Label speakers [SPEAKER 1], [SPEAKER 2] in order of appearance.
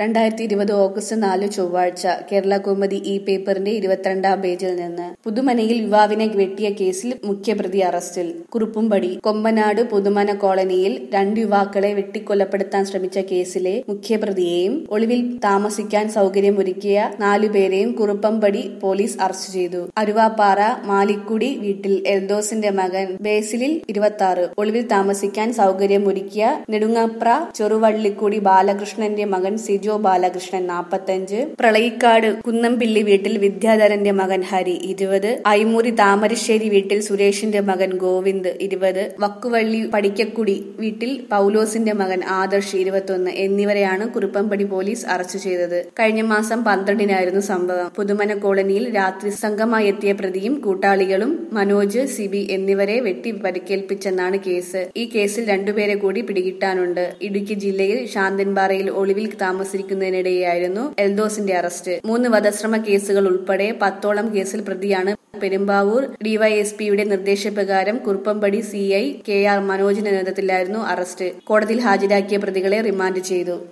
[SPEAKER 1] രണ്ടായിരത്തി ഇരുപത് ഓഗസ്റ്റ് നാല് ചൊവ്വാഴ്ച കേരള കൗമുദി ഇ പേപ്പറിന്റെ ഇരുപത്തിരണ്ടാം പേജിൽ നിന്ന് പുതുമനയിൽ യുവാവിനെ വെട്ടിയ കേസിൽ മുഖ്യപ്രതി അറസ്റ്റിൽ കുറുപ്പുംപടി കൊമ്പനാട് പുതുമന കോളനിയിൽ രണ്ട് യുവാക്കളെ വെട്ടിക്കൊലപ്പെടുത്താൻ ശ്രമിച്ച കേസിലെ മുഖ്യപ്രതിയെയും ഒളിവിൽ താമസിക്കാൻ സൗകര്യമൊരുക്കിയ നാലുപേരെയും കുറുപ്പംപടി പോലീസ് അറസ്റ്റ് ചെയ്തു അരുവാപ്പാറ മാലിക്കുടി വീട്ടിൽ എൽദോസിന്റെ മകൻ ബേസിലിൽ ഇരുപത്തി ആറ് ഒളിവിൽ താമസിക്കാൻ സൗകര്യമൊരുക്കിയ നെടുങ്ങപ്ര ചെറുവള്ളിക്കുടി ബാലകൃഷ്ണന്റെ മകൻ സിജോ ബാലകൃഷ്ണൻ നാപ്പത്തഞ്ച് പ്രളയിക്കാട് കുന്നംപിള്ളി വീട്ടിൽ വിദ്യാധരന്റെ മകൻ ഹരി ഇരുപത് ഐമൂരി താമരശ്ശേരി വീട്ടിൽ സുരേഷിന്റെ മകൻ ഗോവിന്ദ് ഇരുപത് വക്കുവള്ളി പടിക്കക്കുടി വീട്ടിൽ പൗലോസിന്റെ മകൻ ആദർശ് ഇരുപത്തൊന്ന് എന്നിവരെയാണ് കുറുപ്പംപടി പോലീസ് അറസ്റ്റ് ചെയ്തത് കഴിഞ്ഞ മാസം പന്ത്രണ്ടിനായിരുന്നു സംഭവം പുതുമന കോളനിയിൽ രാത്രി സംഘമായി എത്തിയ പ്രതിയും കൂട്ടാളികളും മനോജ് സിബി എന്നിവരെ വെട്ടി പരിക്കേൽപ്പിച്ചെന്നാണ് കേസ് ഈ കേസിൽ രണ്ടുപേരെ കൂടി പിടികിട്ടാനുണ്ട് ഇടുക്കി ജില്ലയിൽ ശാന്തൻപാറയിൽ ഒളിവിൽ താമസിക്കുന്നതിനിടെയായിരുന്നു എൽദോസിന്റെ അറസ്റ്റ് മൂന്ന് വധശ്രമ കേസുകൾ ഉൾപ്പെടെ പത്തോളം കേസിൽ പ്രതിയാണ് പെരുമ്പാവൂർ ഡിവൈഎസ്പിയുടെ നിർദ്ദേശപ്രകാരം കുറുപ്പംപടി സിഐ കെ ആർ മനോജിന്റെ നേതൃത്വത്തിലായിരുന്നു അറസ്റ്റ് കോടതിയിൽ ഹാജരാക്കിയ പ്രതികളെ റിമാൻഡ് ചെയ്തു